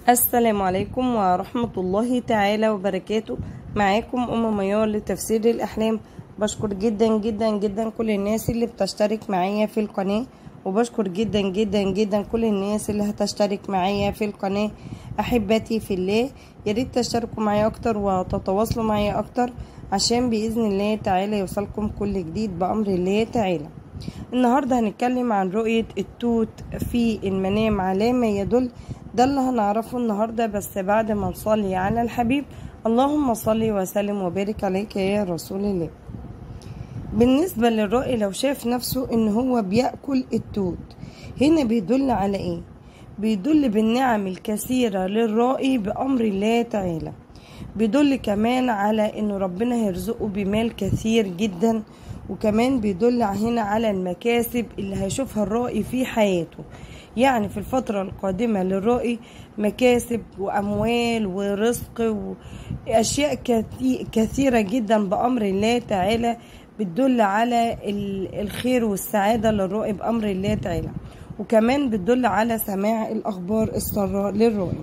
السلام عليكم ورحمة الله تعالى وبركاته معاكم أم ميار لتفسير الأحلام بشكر جدا جدا جدا كل الناس اللي بتشترك معايا في القناة وبشكر جدا جدا جدا كل الناس اللي هتشترك معايا في القناة أحبتي في الله ياريت تشتركوا معايا أكتر وتتواصلوا معايا أكتر عشان بإذن الله تعالى يوصلكم كل جديد بأمر الله تعالى النهاردة هنتكلم عن رؤية التوت في المنام على ما يدل ده اللي هنعرفه النهاردة بس بعد ما نصلي على الحبيب اللهم صل وسلم وبارك عليك يا رسول الله بالنسبة للرائي لو شاف نفسه ان هو بيأكل التوت هنا بيدل على ايه بيدل بالنعم الكثيرة للرائي بأمر الله تعالى بيدل كمان على ان ربنا هيرزقه بمال كثير جدا وكمان بيدل هنا على المكاسب اللي هيشوفها الرائي في حياته يعني في الفترة القادمة للرائي مكاسب وأموال ورزق وأشياء كثيرة جدا بأمر الله تعالى بتدل على الخير والسعادة للرائي بأمر الله تعالى وكمان بتدل على سماع الأخبار السراء للرائي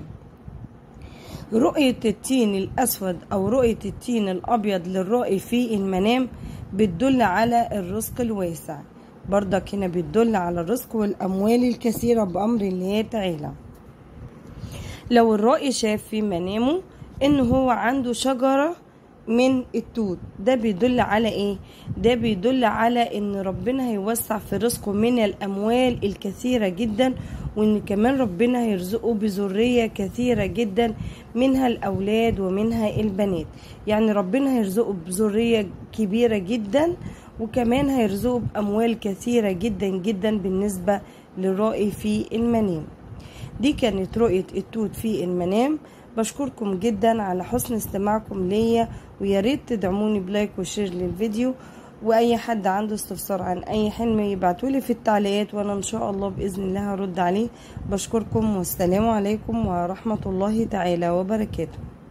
رؤية التين الأسود أو رؤية التين الأبيض للرائي في المنام بتدل على الرزق الواسع برضك هنا بتدل على الرزق والأموال الكثيرة بأمر الله تعالى لو الرائي شاف في منامه إن هو عنده شجرة من التوت ده بيدل على ايه ده بيدل على ان ربنا هيوسع في رزقه من الاموال الكثيره جدا وان كمان ربنا هيرزقه بذريه كثيره جدا منها الاولاد ومنها البنات يعني ربنا هيرزقه بذريه كبيره جدا وكمان هيرزقه باموال كثيره جدا جدا بالنسبه للرائي في المنام دي كانت رؤيه التوت في المنام بشكركم جدا على حسن استماعكم ليا ويا ريت تدعموني بلايك وشير للفيديو واي حد عنده استفسار عن اي حلم يبعتولي في التعليقات وانا ان شاء الله باذن الله هرد عليه بشكركم والسلام عليكم ورحمه الله تعالى وبركاته